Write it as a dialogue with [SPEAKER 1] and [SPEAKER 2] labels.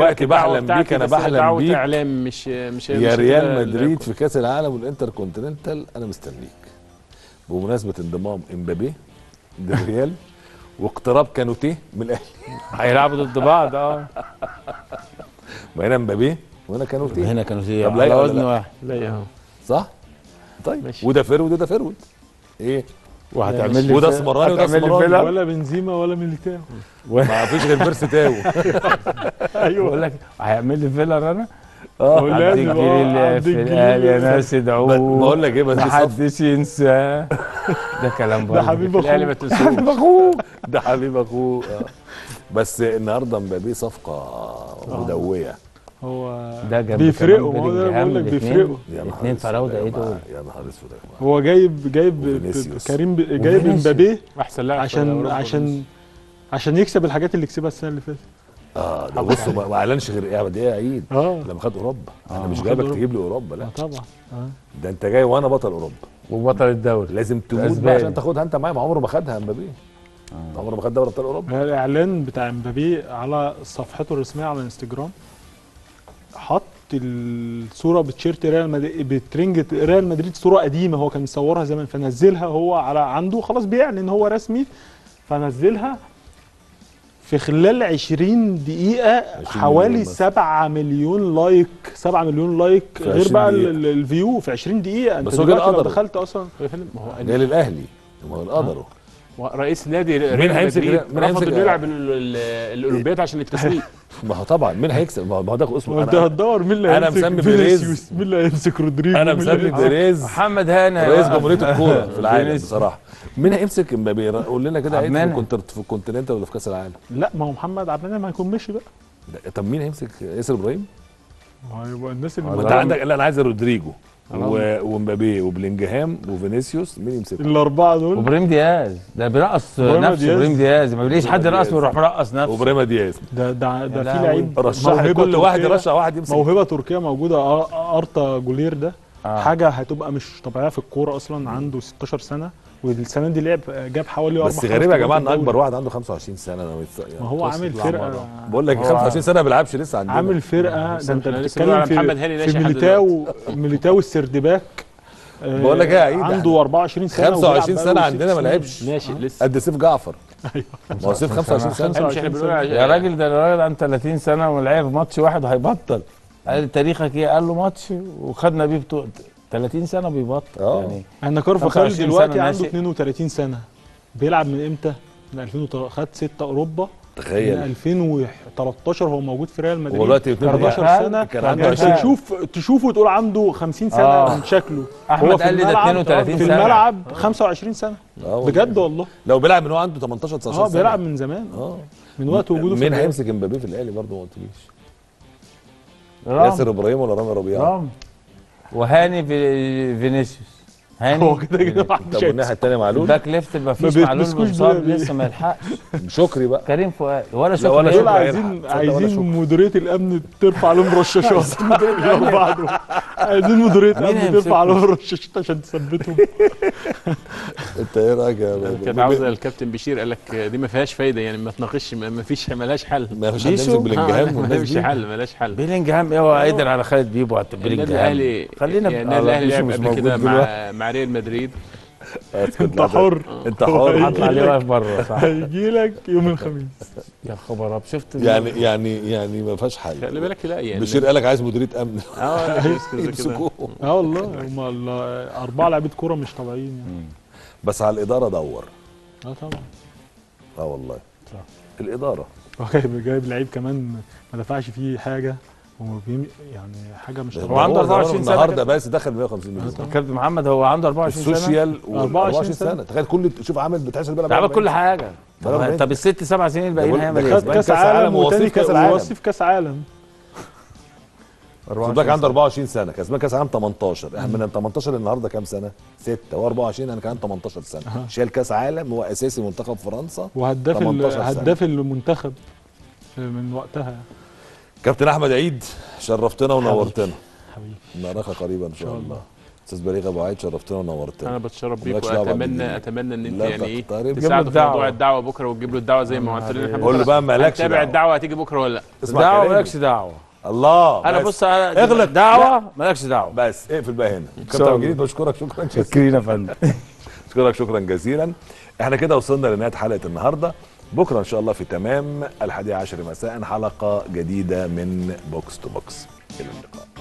[SPEAKER 1] دلوقتي بحلم بيك انا بحلم
[SPEAKER 2] دعوه
[SPEAKER 1] بيك
[SPEAKER 2] اعلام مش مش
[SPEAKER 1] يا
[SPEAKER 2] مش
[SPEAKER 1] ريال
[SPEAKER 2] كده
[SPEAKER 1] مدريد في كاس العالم والانتر كونتيننتال انا مستنيك بمناسبه انضمام امبابي للريال واقتراب كانوتيه من الاهلي
[SPEAKER 2] هيلعبوا ضد بعض اه
[SPEAKER 1] ما هنا امبابي وهنا كانوتيه
[SPEAKER 3] هنا كانوا في
[SPEAKER 1] طب لا
[SPEAKER 3] على
[SPEAKER 1] ولا
[SPEAKER 3] وزن
[SPEAKER 1] لا؟
[SPEAKER 3] واحد
[SPEAKER 2] لا اهو
[SPEAKER 1] صح طيب
[SPEAKER 2] ماشي.
[SPEAKER 1] وده فرود وده فرود ايه
[SPEAKER 3] وهتعمل لي
[SPEAKER 1] وده
[SPEAKER 3] فيلا-
[SPEAKER 1] اسمراني وده
[SPEAKER 3] هتعمل لي
[SPEAKER 1] اسمراني.
[SPEAKER 3] فيلا؟
[SPEAKER 4] ولا بنزيما ولا ميليتاو
[SPEAKER 1] ما فيش غير بيرسي تاو
[SPEAKER 3] بقول لك هيعمل لي فيلر انا
[SPEAKER 1] اه
[SPEAKER 4] ولازم
[SPEAKER 3] عبد
[SPEAKER 4] اه
[SPEAKER 3] الجليل
[SPEAKER 4] عبد
[SPEAKER 3] في الاهلي يا
[SPEAKER 4] الجليل
[SPEAKER 3] ناس ادعوه
[SPEAKER 1] بقول لك ايه بس دي صف-
[SPEAKER 3] محدش ينساه ده كلام
[SPEAKER 4] ده
[SPEAKER 3] برضه
[SPEAKER 4] حبيب
[SPEAKER 2] الاهلي ما
[SPEAKER 4] اخوه
[SPEAKER 2] تنسوش
[SPEAKER 3] حبيب اخوه
[SPEAKER 1] ده حبيب اخوه آه. بس النهارده مبابي صفقه مدويه
[SPEAKER 4] هو
[SPEAKER 3] ده جنب
[SPEAKER 4] بيفرقوا
[SPEAKER 3] كمان
[SPEAKER 4] ما هو ده
[SPEAKER 3] بيلينجهام
[SPEAKER 4] بقول لك
[SPEAKER 3] الاتنين.
[SPEAKER 4] بيفرقوا
[SPEAKER 1] يا نهار
[SPEAKER 3] اتنين
[SPEAKER 1] أسود
[SPEAKER 3] فراوده
[SPEAKER 1] يا
[SPEAKER 3] ايه
[SPEAKER 1] جماعة.
[SPEAKER 3] دول
[SPEAKER 1] يا نهار اسود يا جماعه
[SPEAKER 4] هو جايب جايب
[SPEAKER 1] وفينيسيوس.
[SPEAKER 4] كريم ب- جايب
[SPEAKER 3] وفينيسيوس.
[SPEAKER 4] امبابي
[SPEAKER 2] احسن لاعب في
[SPEAKER 4] عشان
[SPEAKER 2] أوروبا
[SPEAKER 4] عشان عشان يكسب الحاجات اللي كسبها السنه اللي فاتت
[SPEAKER 1] اه ده بصوا ما ما اعلنش غير ايه ده ايه عيد
[SPEAKER 4] اه
[SPEAKER 1] لما خد اوروبا انا
[SPEAKER 3] آه.
[SPEAKER 1] مش
[SPEAKER 4] خد
[SPEAKER 1] جايبك
[SPEAKER 4] أوروبا.
[SPEAKER 1] تجيب لي اوروبا لا
[SPEAKER 4] آه طبعا اه
[SPEAKER 1] ده انت جاي وانا بطل اوروبا
[SPEAKER 3] وبطل الدوري
[SPEAKER 1] لازم تموت بقى
[SPEAKER 3] أسباني.
[SPEAKER 1] عشان تاخدها انت معايا ما عمره ما خدها امبابي عمره ما خد دوري ابطال اوروبا
[SPEAKER 4] الاعلان بتاع امبابي على صفحته الرسميه على انستجرام حط الصوره بتشيرت ريال مدريد بترنجة ريال مدريد صوره قديمه هو كان مصورها زمان فنزلها هو على عنده خلاص بيعلن هو رسمي فنزلها في خلال 20 دقيقة
[SPEAKER 1] 20
[SPEAKER 4] حوالي
[SPEAKER 1] مليون بس.
[SPEAKER 4] 7 مليون لايك 7 مليون لايك
[SPEAKER 1] في
[SPEAKER 4] غير
[SPEAKER 1] 20
[SPEAKER 4] بقى
[SPEAKER 1] دقيقة.
[SPEAKER 4] ال- ال- الفيو في 20 دقيقة انت
[SPEAKER 1] بس هو
[SPEAKER 4] دلوقتي
[SPEAKER 1] كده
[SPEAKER 4] لو
[SPEAKER 1] قدره.
[SPEAKER 4] دخلت اصلا
[SPEAKER 2] يا فندم ما هو
[SPEAKER 1] جاي للاهلي ما هو قدره
[SPEAKER 2] رئيس نادي
[SPEAKER 1] مين
[SPEAKER 2] ريال
[SPEAKER 1] هيمسك
[SPEAKER 2] مدريد
[SPEAKER 1] ريال- مين
[SPEAKER 2] رفض
[SPEAKER 1] هيمسك
[SPEAKER 2] انه يلعب ال- ال- الاولمبياد عشان التسويق
[SPEAKER 1] ما هو طبعا مين هيكسب ما هو ما هو ده اسمه
[SPEAKER 4] وانت
[SPEAKER 1] انا
[SPEAKER 4] هتدور مين اللي
[SPEAKER 1] أنا
[SPEAKER 4] هيمسك
[SPEAKER 1] مسمي بيريز.
[SPEAKER 4] فينيسيوس مين اللي هيمسك رودريجو
[SPEAKER 1] انا
[SPEAKER 4] مين اللي
[SPEAKER 1] مسمي
[SPEAKER 4] هيمسك-
[SPEAKER 1] بيريز
[SPEAKER 3] محمد هاني
[SPEAKER 1] رئيس
[SPEAKER 3] هيوقف.
[SPEAKER 1] جمهوريه الكوره في العالم
[SPEAKER 3] فينيسيوس.
[SPEAKER 1] بصراحه مين هيمسك امبابي قول لنا كده
[SPEAKER 3] عبد
[SPEAKER 1] عيد في
[SPEAKER 3] المنعم.
[SPEAKER 1] الكونتر في الكونتيننت ولا في كاس العالم
[SPEAKER 4] لا ما هو محمد عبد المنعم هيكون مشي بقى
[SPEAKER 1] ده- طب مين هيمسك ياسر ابراهيم
[SPEAKER 4] ما هو يبقى الناس
[SPEAKER 1] ما
[SPEAKER 4] اللي
[SPEAKER 1] انت عندك لا انا عايز رودريجو
[SPEAKER 2] آه.
[SPEAKER 1] و- ومبابي وبلينجهام وفينيسيوس مين يمسك
[SPEAKER 4] الاربعه دول
[SPEAKER 3] وابراهيم دياز ده بيرقص
[SPEAKER 4] إبراهيم
[SPEAKER 3] نفسه
[SPEAKER 4] دياز.
[SPEAKER 3] ابراهيم دياز ما بيلاقيش حد
[SPEAKER 1] إبراهيم
[SPEAKER 3] يرقص
[SPEAKER 1] دياز.
[SPEAKER 3] ويروح مرقص نفسه
[SPEAKER 1] وابراهيم دياز
[SPEAKER 4] ده ده ده
[SPEAKER 3] يا
[SPEAKER 4] في
[SPEAKER 3] لهوي.
[SPEAKER 4] لعيب
[SPEAKER 1] رشح
[SPEAKER 4] موهبة
[SPEAKER 1] كل واحد
[SPEAKER 4] تركية-
[SPEAKER 1] يرشح واحد يمسك
[SPEAKER 4] موهبه تركيه موجوده أر- ارتا جولير ده
[SPEAKER 3] آه.
[SPEAKER 4] حاجه هتبقى مش طبيعيه في الكوره اصلا عنده 16 سنه والسنه دي لعب جاب حوالي
[SPEAKER 1] بس
[SPEAKER 4] أربع
[SPEAKER 1] غريب
[SPEAKER 4] خمس
[SPEAKER 1] يا جماعه ان
[SPEAKER 4] جوان في
[SPEAKER 1] اكبر
[SPEAKER 4] الدوري.
[SPEAKER 1] واحد عنده 25 سنه انا متس...
[SPEAKER 4] ما
[SPEAKER 1] يعني
[SPEAKER 4] هو عامل فرقه
[SPEAKER 1] بقول لك
[SPEAKER 3] هو
[SPEAKER 1] 25 سنه ما بيلعبش لسه عندنا
[SPEAKER 4] عامل فرقه
[SPEAKER 2] لسه
[SPEAKER 4] ده انت
[SPEAKER 2] احنا لسه بنقول
[SPEAKER 4] بتتكلم
[SPEAKER 2] على محمد
[SPEAKER 4] في,
[SPEAKER 2] هاني
[SPEAKER 4] في
[SPEAKER 2] ناشئ لحد
[SPEAKER 4] ميليتاو ميليتاو السردباك آه،
[SPEAKER 1] بقول لك ايه يا عيد،
[SPEAKER 4] عنده 24 سنه
[SPEAKER 1] 25
[SPEAKER 4] وبيلعب
[SPEAKER 1] سنه
[SPEAKER 4] بقاله
[SPEAKER 1] عندنا
[SPEAKER 4] ست
[SPEAKER 1] ما
[SPEAKER 4] سنين.
[SPEAKER 1] لعبش
[SPEAKER 2] ناشئ لسه
[SPEAKER 1] قد سيف جعفر ما هو سيف 25 سنه
[SPEAKER 2] مش احنا بنقول على-
[SPEAKER 3] يا راجل ده الراجل عنده 30 سنه ولعب ماتش واحد وهيبطل قال تاريخك ايه قال له ماتش وخدنا بيه بطوله 30 سنه بيبطل
[SPEAKER 1] آه.
[SPEAKER 3] يعني
[SPEAKER 4] احنا كارفا
[SPEAKER 3] 25
[SPEAKER 4] خالد دلوقتي
[SPEAKER 3] سنة
[SPEAKER 4] عنده
[SPEAKER 3] ناشئ.
[SPEAKER 4] 32 سنه بيلعب من امتى؟ من 2000 خد 6 اوروبا من
[SPEAKER 1] تخيل
[SPEAKER 4] 2013 هو موجود في ريال مدريد
[SPEAKER 1] هو دلوقتي
[SPEAKER 4] 14
[SPEAKER 3] 14
[SPEAKER 4] سنه
[SPEAKER 1] كان عنده
[SPEAKER 4] يعني
[SPEAKER 1] 20
[SPEAKER 4] تشوف تشوفه تقول عنده 50 سنه
[SPEAKER 3] آه.
[SPEAKER 4] من شكله
[SPEAKER 3] أحمد
[SPEAKER 4] هو في
[SPEAKER 3] قال لي ده
[SPEAKER 4] الملعب-
[SPEAKER 3] 32
[SPEAKER 4] في
[SPEAKER 3] سنة.
[SPEAKER 4] الملعب 25 سنه
[SPEAKER 1] آه والله.
[SPEAKER 4] بجد والله
[SPEAKER 1] لو بيلعب من هو عنده 18 19
[SPEAKER 4] اه
[SPEAKER 1] سنه
[SPEAKER 4] بيلعب من زمان
[SPEAKER 1] اه
[SPEAKER 4] من وقت وجوده في
[SPEAKER 1] مين
[SPEAKER 4] الريال.
[SPEAKER 1] هيمسك امبابي في الاهلي برضه ما قلتليش
[SPEAKER 3] رام
[SPEAKER 1] ياسر ابراهيم ولا رامي ربيعه
[SPEAKER 3] رام وهاني في فينيسيوس هاني
[SPEAKER 4] هو كده كده ما حدش
[SPEAKER 1] طب والناحيه الثانيه معلول
[SPEAKER 3] الباك ليفت ما فيش
[SPEAKER 4] ما
[SPEAKER 3] معلول
[SPEAKER 4] بيتمسكوش
[SPEAKER 3] مصاب
[SPEAKER 4] بيه.
[SPEAKER 3] لسه ما يلحقش
[SPEAKER 1] شكري بقى
[SPEAKER 3] كريم فؤاد ولا شكري
[SPEAKER 1] ولا
[SPEAKER 3] هيلحق.
[SPEAKER 4] دول
[SPEAKER 1] شكري
[SPEAKER 4] عايزين
[SPEAKER 1] هيلحق. تصدق ولا
[SPEAKER 4] عايزين
[SPEAKER 1] شكري.
[SPEAKER 4] مديريه الامن ترفع عليهم رشاشات الاربعه دول عايزين مديريه
[SPEAKER 3] مين
[SPEAKER 4] الامن
[SPEAKER 3] هيمسكهم؟
[SPEAKER 4] ترفع عليهم رشاشات عشان تثبتهم
[SPEAKER 1] انت ايه رايك يا
[SPEAKER 2] كانت عاوزه الكابتن بشير قال لك دي ما فيهاش فايده يعني ما تناقش ما ما فيش مالهاش حل
[SPEAKER 1] ما فيش حد
[SPEAKER 3] بيسو؟
[SPEAKER 1] يمسك بلينجهام
[SPEAKER 2] ما
[SPEAKER 1] والناس
[SPEAKER 2] فيش
[SPEAKER 1] دي
[SPEAKER 2] حل مالهاش حل
[SPEAKER 3] بيلينجهام ايه هو قادر على خالد بيبو على
[SPEAKER 2] النادي
[SPEAKER 3] بيلينجهام
[SPEAKER 2] الاهلي
[SPEAKER 3] خلينا
[SPEAKER 2] يعني
[SPEAKER 3] ب-
[SPEAKER 2] النادي الاهلي
[SPEAKER 3] بيسو
[SPEAKER 2] لعب
[SPEAKER 3] مش
[SPEAKER 2] قبل كده
[SPEAKER 3] موجود
[SPEAKER 2] مع مع ريال مدريد
[SPEAKER 4] انت حر
[SPEAKER 1] انت حر
[SPEAKER 3] حط عليه واقف بره صح
[SPEAKER 4] هيجي لك يوم الخميس
[SPEAKER 3] يا خبر اب شفت
[SPEAKER 1] يعني يعني يعني ما فيهاش حل
[SPEAKER 2] خلي بالك لا يعني
[SPEAKER 1] بشير قال لك عايز مديريه امن
[SPEAKER 2] اه لا، يمسك زي كده.
[SPEAKER 1] يمسكوه
[SPEAKER 4] اه والله هم ال- اربعه لعيبه كوره مش طبيعيين يعني
[SPEAKER 1] بس على الاداره دور
[SPEAKER 4] اه طبعا
[SPEAKER 1] اه والله
[SPEAKER 4] صح.
[SPEAKER 1] الاداره
[SPEAKER 4] هو جايب جايب لعيب كمان ما دفعش فيه حاجه وبيم- يعني حاجه مش
[SPEAKER 3] هو
[SPEAKER 4] طبيعيه
[SPEAKER 3] عنده 24 سنة
[SPEAKER 1] النهارده
[SPEAKER 3] كده.
[SPEAKER 1] بس دخل 150 مليون
[SPEAKER 3] كابتن محمد هو عنده 24 سنه
[SPEAKER 1] السوشيال و
[SPEAKER 4] 24
[SPEAKER 1] 24
[SPEAKER 4] سنة.
[SPEAKER 1] سنه تخيل كل شوف عامل بتحس بيلعب
[SPEAKER 3] لعب
[SPEAKER 1] 40
[SPEAKER 3] كل حاجه
[SPEAKER 1] بلعب
[SPEAKER 3] طب,
[SPEAKER 1] 40.
[SPEAKER 3] طب الست سبع سنين الباقيين
[SPEAKER 1] بقول-
[SPEAKER 3] هيعمل
[SPEAKER 1] ده
[SPEAKER 3] ايه؟
[SPEAKER 4] خد
[SPEAKER 1] كسبان
[SPEAKER 4] كاس
[SPEAKER 1] كأس
[SPEAKER 4] عالم
[SPEAKER 1] عالم
[SPEAKER 4] وتاني
[SPEAKER 1] ووصيف كأس العالم.
[SPEAKER 4] ووصيف كاس عالم
[SPEAKER 1] خد بالك عنده 24 سنه كسبان كاس عالم 18 احنا من ال 18 النهارده كام سنه؟ 6 و24 انا كان 18 سنه شال كاس عالم هو اساسي منتخب فرنسا
[SPEAKER 4] وهداف ال-
[SPEAKER 1] 18 سنة.
[SPEAKER 4] هداف المنتخب من وقتها
[SPEAKER 1] كابتن احمد عيد شرفتنا ونورتنا
[SPEAKER 4] حبيبي
[SPEAKER 1] نراك قريبا ان شاء
[SPEAKER 4] شاء
[SPEAKER 1] الله
[SPEAKER 4] الله.
[SPEAKER 1] استاذ بليغ ابو عيد شرفتنا ونورتنا
[SPEAKER 2] انا بتشرف بيك
[SPEAKER 1] مالكش دعوة
[SPEAKER 2] واتمنى
[SPEAKER 1] بالجديد.
[SPEAKER 2] اتمنى ان انت
[SPEAKER 1] لا
[SPEAKER 2] يعني ايه
[SPEAKER 1] تقترب.
[SPEAKER 2] تساعده في
[SPEAKER 3] الدعوة.
[SPEAKER 2] موضوع الدعوه بكره وتجيب له الدعوه زي ما قلت لنا
[SPEAKER 1] قول له بقى مالكش
[SPEAKER 2] تابع
[SPEAKER 1] دعوة.
[SPEAKER 2] الدعوه هتيجي بكره ولا لا
[SPEAKER 1] اسمع
[SPEAKER 3] دعوه
[SPEAKER 1] كلامي.
[SPEAKER 3] مالكش دعوه
[SPEAKER 1] الله
[SPEAKER 3] انا
[SPEAKER 1] بس.
[SPEAKER 3] بص أنا
[SPEAKER 1] اغلق.
[SPEAKER 3] دعوه مالكش دعوه
[SPEAKER 1] بس اقفل بقى هنا
[SPEAKER 3] شاء
[SPEAKER 1] كابتن
[SPEAKER 3] الله.
[SPEAKER 1] جديد بشكرك شكرا جزيلا
[SPEAKER 3] شكرين يا فندم
[SPEAKER 1] بشكرك شكرا جزيلا احنا كده وصلنا لنهايه حلقه النهارده بكره ان شاء الله في تمام الحادية عشر مساء حلقه جديده من بوكس تو بوكس الى اللقاء